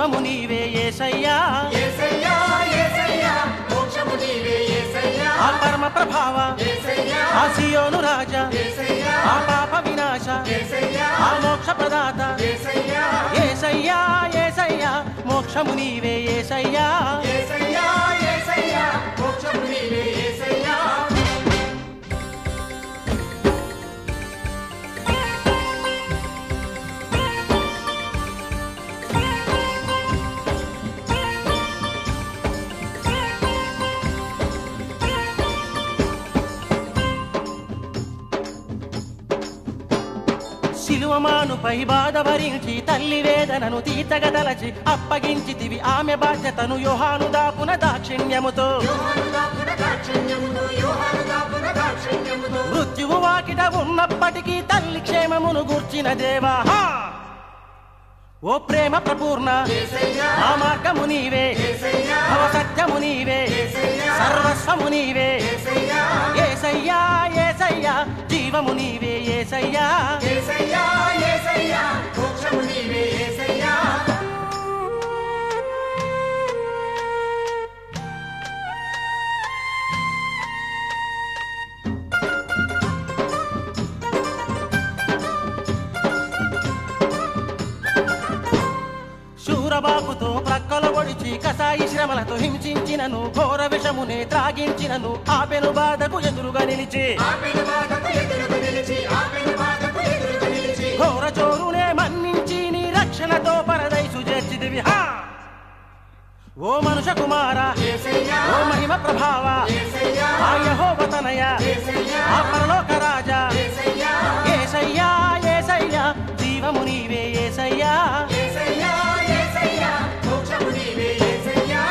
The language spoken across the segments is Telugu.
జీవము నీవే ఏసయ్యా యేసయ్యా యేసయ్యా మోక్షము నీవే యేసయ్యా ఆ పరమ ప్రభావ యేసయ్యా ఆ సియోను రాజా యేసయ్యా ఆ పాప వినాశ యేసయ్యా ఆ మోక్ష ప్రదాత యేసయ్యా ఏసయ్యా ఏసయ్యా మోక్షము నీవే ఏసయ్యా యేసయ్యా యేసయ్యా మోక్షము నీవే యేసయ్యా శిలువమానుపై బాధ భరించి తల్లి వేదనను తీతగదలచి అప్పగించితివి ఆమె బాధ్యతను యోహాను దాపున దాక్షిణ్యముతో యోహాను దాపున దాక్షిణ్యముతో యోహాను దాపున దాక్షిణ్యముతో మృత్యువు వాకిట ఉన్నప్పటికీ తల్లి క్షేమమును గూర్చిన దేవా హా! ఓ ప్రేమ ప్రపూర్ణ యేసయ్యా ఆ మార్గము నీవే యేసయ్యా భవ సత్యము నీవే యేసయ్యా సర్వస్వము నీవే యేసయ్యా ఏసయ్యా ఏసయ్యా జీవము నీవే ఏసయ్యా యేసయ్యా యేసయ్యా మోక్షము నీవే యేసయ్యా శూరబాకుతో ప్రక్కల ఒడిచి కసాయి శ్రమలతో హింసించినను ఘోర విషమునే త్రాగించినను ఆపెను బాధకు ఎదురుగా నిలిచి ఆపెన బాధకు ఎదురుగా నిలిచి ఆపెన బాధకు ఎదురుగా నిలిచి ఘోర చోరునే మన్నించి నీ రక్షణతో పరదైసు చేర్చిదివి హా ఓ మనుష కుమార యేసయ్యా ఓ మహిమ ప్రభావ యేసయ్యా ఆ యహోవతనయ యేసయ్యా ఆ పరలోక రాజా యేసయ్యా ఏసయ్యా ఏసయ్యా జీవము నీవే ఏసయ్యా యేసయ్యా యేసయ్యా మోక్షము నీవే యేసయ్యా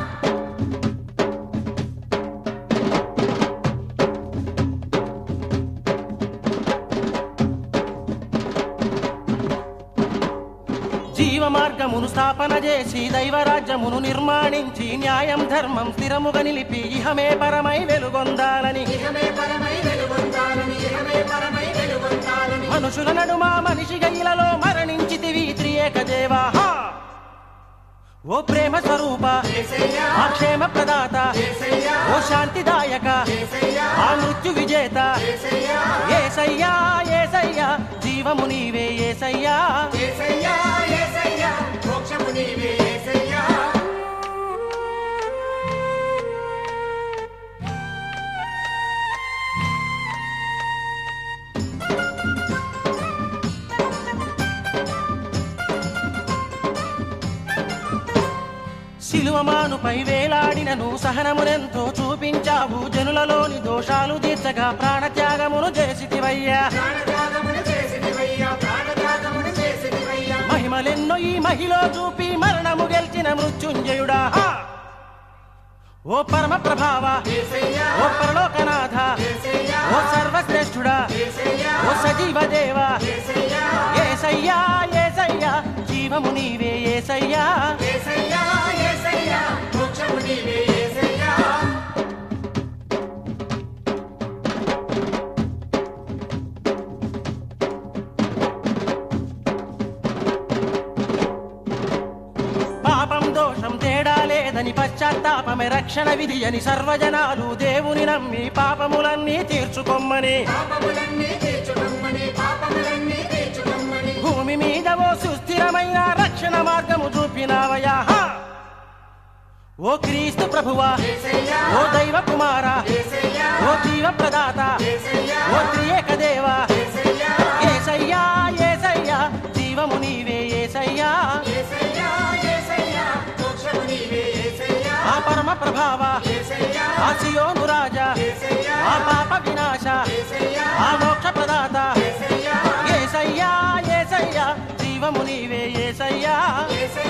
జీవ మార్గమును స్థాపన చేసి దైవరాజ్యమును నిర్మాణించి న్యాయం ధర్మం స్థిరముగా నిలిపి ఇహమే పరమై వెలుగొందాలని ఇహమే పరమై వెలుగొందాలని ఇహమే పరమై వెలుగొందాలని మనుషుల నడుమ మనిషి గైలలో మరణించితివి త్రియేక దేవా హా! ఓ ప్రేమ స్వరూప యేసయ్యా ఆ క్షేమ ప్రదాత యేసయ్యా ఓ శాంతిదాయక యేసయ్యా ఆ మృత్యు విజేత యేసయ్యా ఏసయ్యా ఏసయ్యా జీవము నీవే ఏసయ్యా యేసయ్యా యేసయ్యా మోక్షము నీవే యేసయ్యా శిలువమానుపై వేలాడినను సహనమునెంతో చూపించావు జనులలోని దోషాలు తీర్చగా ప్రాణత్యాగమును చేసితివయ్యా ప్రాణత్యాగమును చేసిదివయ్యా ప్రాణత్యాగమును చేసిదివయ్యా మహిమలెన్నో ఈ మహిలో చూపి మరణము గెలిచిన మృత్యుంజయుడా హా! ఓ పరమ ప్రభావ యేసయ్యా ఓ పరలోకనాథ యేసయ్యా ఓ సర్వశ్రేష్ఠుడా యేసయ్యా ఓ సజీవ దేవా యేసయ్యా ఏసయ్యా ఏసయ్యా జీవము నీవే ఏసయ్యా యేసయ్యా యేసయ్యా మోక్షము నీవే యేసయ్యా పాపం దోషం తేడా లేదని పశ్చాత్తాపమే రక్షణ విధి అని సర్వజనాలు దేవుని నమ్మి పాపములన్నీ తీర్చుకొమ్మని పాపములన్నీ తీర్చుకొమ్మని పాపములన్నీ తీర్చుకొమ్మని భూమి మీద ఓ సుస్థిరమైన రక్షణ మార్గము చూపినావయా హా! ఓ క్రీస్తు ప్రభువా యేసయ్యా ఓ దైవ కుమార యేసయ్యా ఓ జీవ ప్రదాత యేసయ్యా ఓ త్రియేక దేవా యేసయ్యా ఏసయ్యా ఏసయ్యా జీవము నీవే ఏసయ్యా యేసయ్యా యేసయ్యా మోక్షము నీవే యేసయ్యా ఆ పరమ ప్రభావ యేసయ్యా ఆ సియోను రాజా యేసయ్యా ఆ పాప వినాశ యేసయ్యా ఆ మోక్ష ప్రదాత యేసయ్యా ఏసయ్యా ఏసయ్యా జీవము నీవే ఏసయ్యా యేసయ్యా